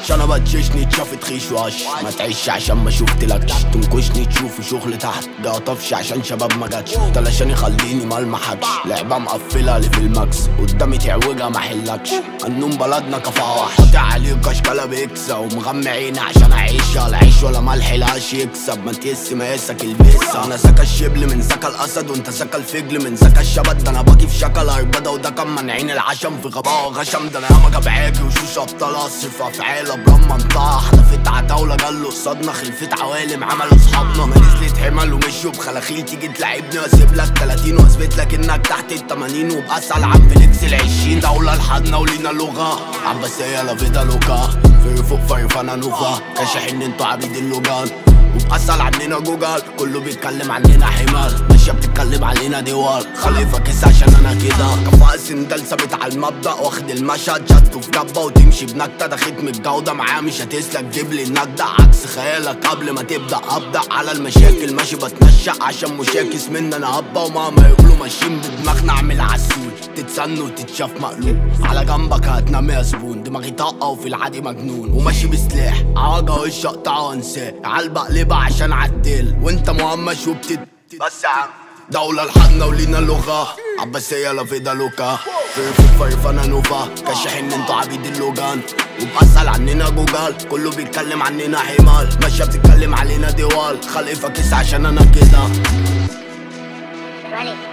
انا بتششني تشافت خيش وقش ما تعيش عشان ما شفتلكش تنكشني تشوف شغل تحت ده طفش عشان شباب ما جاتش تلاشان يخليني ما المحكش لعبه مقفله لي في الماكس قدامي تعوجها ما حلكش النوم بلدنا كفا وحش قاطع عليك اشكالها بيكسا ومغمى عيني عشان اعيشها العيش ولا ملح العيش يكسب ما تيس مقاسك البسه انا سكا الشبل من سكا الاسد وانت سكا الفجل من سكا الشبت ده انا باجي في شكل عربده وده كان منعين العشم في غباء وغشم ده انا ياما جاب عاجي وشوش ابطال اصرف افعال ابرام منطقه حدفت عتاوله جاله قصادنا خلفت عوالم عملوا صحابنا ما نزلت حمل ومشوا بخلاخيل تيجي تلعبني واسيب لك 30 واثبت لك انك تحت ال 80 وباسال عن فليكس ال 20 دوله لحدنا ولينا لغه عباسيه لا فيدا لوكا في فوق فايف انا نوفا كاشحين انتوا عبيد اللوجان وبأسأل عننا جوجل كله بيتكلم عننا حمار ماشية بتتكلم علينا ديوار خليفة كيس عشان انا كده كفاءة سندال ثابت على المبدأ واخد المشهد شدته في جبة وتمشي بنكتة ده ختم الجودة معاه مش هتسلك جيب لي النجدة عكس خيالك قبل ما تبدأ أبدأ على المشاكل ماشي بتنشأ عشان مشاكس مني أنا هبة ومهما يقولوا ماشيين بدماغنا أعمل عسول تتسن وتتشاف مقلوب على جنبك هتنام يا زبون دماغي طاقة وفي العادي مجنون وماشي بسلاح عواجة وش اقطعه وانساه عالبق لبع عشان عدل وانت مهمش وبتد بس يا عم دولة لحدنا ولينا لغة عباسية لا فيدا لوكا في فوق فايف انا نوفا كاشحين انتوا عبيد اللوجان وبأسأل عننا جوجل كله بيتكلم عننا حمال ماشية بتتكلم علينا ديوال خلق فاكس عشان انا كده Running.